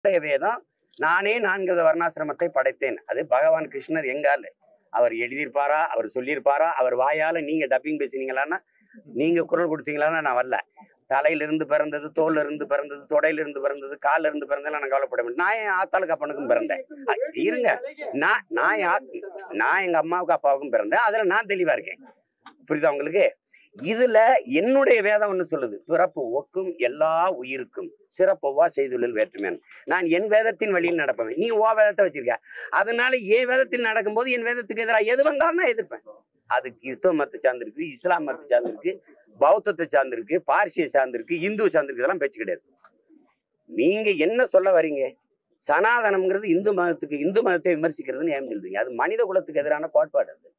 என்னுடைய வேதம் நானே நான்கு வர்ணாசிரமத்தை படைத்தேன் அது பகவான் கிருஷ்ணர் எங்கால் அவர் எழுதியிருப்பாரா அவர் சொல்லியிருப்பாரா அவர் வாயால நீங்க டப்பிங் பேசுனீங்களான்னா நீங்க குரல் கொடுத்தீங்களான்னா நான் வரல தலையில இருந்து பிறந்தது தோல்ல இருந்து பிறந்தது தொடையில இருந்து பிறந்தது கால்ல இருந்து பிறந்ததெல்லாம் நான் கவலைப்பட மாட்டேன் நான் என் ஆத்தாளுக்கு அப்பனுக்கும் பிறந்தேன் அ, இருங்க நான் நான் என் ஆத்- நான் எங்க அம்மாவுக்கு அப்பாவுக்கும் பிறந்தேன் அதுல நான் தெளிவா இருக்கேன் புரியுதா உங்களுக்கு இதுல என்னுடைய வேதம் ஒண்ணு சொல்லுது பிறப்பு ஒக்கும் எல்லா உயிருக்கும் சிறப்பொவ்வா செய்துள்ளல் வேற்றுமையான நான் என் வேதத்தின் வழியில் நடப்பேன் நீ ஓ வேதத்தை வச்சிருக்க அதனால என் வேதத்தில் நடக்கும்போது என் வேதத்துக்கு எதிராக எது வந்தாலும் நான் எதிர்ப்பேன் அது கிறிஸ்தவ மதத்தை சார்ந்திருக்கு இஸ்லாம் மதத்தை சார்ந்திருக்கு பௌத்தத்தை சார்ந்திருக்கு பார்சியை சார்ந்திருக்கு இந்து சார்ந்திருக்கு இதெல்லாம் பேச்சு கிடையாது நீங்க என்ன சொல்ல வரீங்க சனாதனம்ங்கிறது இந்து மதத்துக்கு இந்து மதத்தை விமர்சிக்கிறதுன்னு ஏன் சொல்றீங்க அது மனித குலத்துக்கு எதிரான கோட்பாடு அது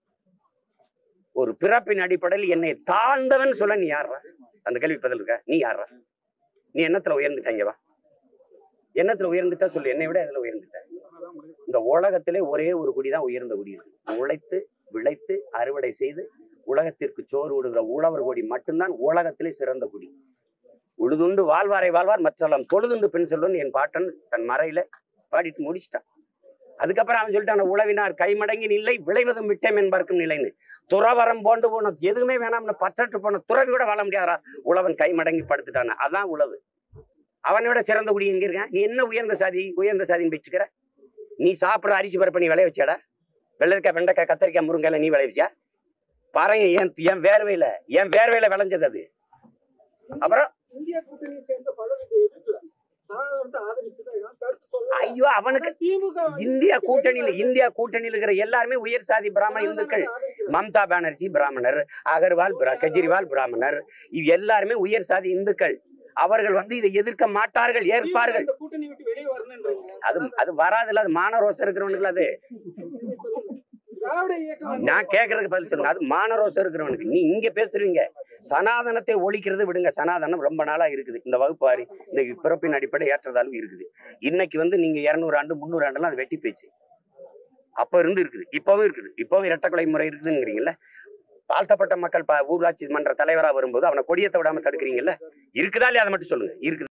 ஒரு பிறப்பின் அடிப்படையில் என்னை தாழ்ந்தவன் சொல்ல நீ யாரா அந்த கேள்வி பதில் இருக்கா நீ யாரா நீ என்னத்துல உயர்ந்துட்டாங்க வா என்னத்துல உயர்ந்துட்டா சொல்லு என்னை விட எதுல உயர்ந்துட்ட இந்த உலகத்திலே ஒரே ஒரு குடி தான் உயர்ந்த குடி இருக்கு உழைத்து விளைத்து அறுவடை செய்து உலகத்திற்கு சோறு விடுகிற உழவர் கொடி மட்டும்தான் உலகத்திலே சிறந்த குடி உழுதுண்டு வாழ்வாரை வாழ்வார் மற்றெல்லாம் தொழுதுண்டு பெண் சொல்லுன்னு என் பாட்டன் தன் மறையில பாடிட்டு முடிச்சிட்டான் அதுக்கப்புறம் அவன் சொல்லிட்டான் உழவினார் கைமடங்கி நிலை விளைவதும் விட்டேன் என்பார்க்கும் நிலைன்னு துறவரம் போண்டு போன எதுவுமே வேணாம்னு பற்றற்று போன துறவி கூட வாழ முடியாதா உழவன் கைமடங்கி படுத்துட்டான அதான் உழவு அவனை விட சிறந்த குடி எங்க இருக்கான் நீ என்ன உயர்ந்த சாதி உயர்ந்த சாதின்னு வச்சுக்கிற நீ சாப்பிடுற அரிசி பருப்பை நீ விளைய வச்சாடா வெள்ளரிக்காய் வெண்டைக்காய் கத்தரிக்காய் முருங்கையில நீ விளைவிச்சா பாருங்க என் என் வேர்வையில என் வேர்வையில விளைஞ்சது அது அப்புறம் இந்தியா கூட்டணியை சேர்ந்த பலர் இதை எதிர்க்கல சனாதனத்தை ஆதரிச்சுதான் இருக்காங்க. கருத்து சொல்ல ஐயோ அவனுக்கு திமுக வந்து இந்தியா கூட்டணியில இந்தியா கூட்டணியில் இருக்கிற எல்லாருமே உயர் சாதி பிராமண இந்துக்கள் ஆதரிக்கல. மம்தா பானர்ஜி பிராமணர் அகர்வால் பிரா- கெஜ்ரிவால் பிராமணர் இவ் எல்லாருமே உயர் சாதி இந்துக்கள் அவர்கள் வந்து இதை எதிர்க்க மாட்டார்கள் திமுக ஏற்பார்கள் இந்த கூட்டணி விட்டு வெளியே வரணுன்றீங்க அது அது வராதுல்ல அது மானரோசம் இருக்கிறவனுக்கு அது திராவிட இயக்கம் வந்து நான் கேட்கறதுக்கு பதில் சொல்லுங்க அது மானரோசம் இருக்கிறவனுக்கு நீ இங்க பேசுறீங்க சனாதனத்தை ஒழிக்கிறது விடுங்க சனாதனம் ரொம்ப நாளா இருக்குது இந்த வகுப்பாரி இந்த பிறப்பின் அடிப்படை ஏற்றதாலும் இருக்குது இன்னைக்கு வந்து நீங்க இருநூறு ஆண்டு முந்நூறு ஆண்டுலாம் அது வெட்டி பேச்சு அப்ப இருந்து இருக்குது இப்பவும் இருக்குது இப்பவும் இரட்டை முறை இருக்குதுங்கிறீங்கல்ல தாழ்த்தப்பட்ட மக்கள் ப- ஊராட்சி மன்ற தலைவரா வரும்போது அவனை கொடியத்தை விடாம தடுக்கிறீங்கல்ல இருக்குதா இல்லையா அதை மட்டும் சொல்லுங்க இருக்குது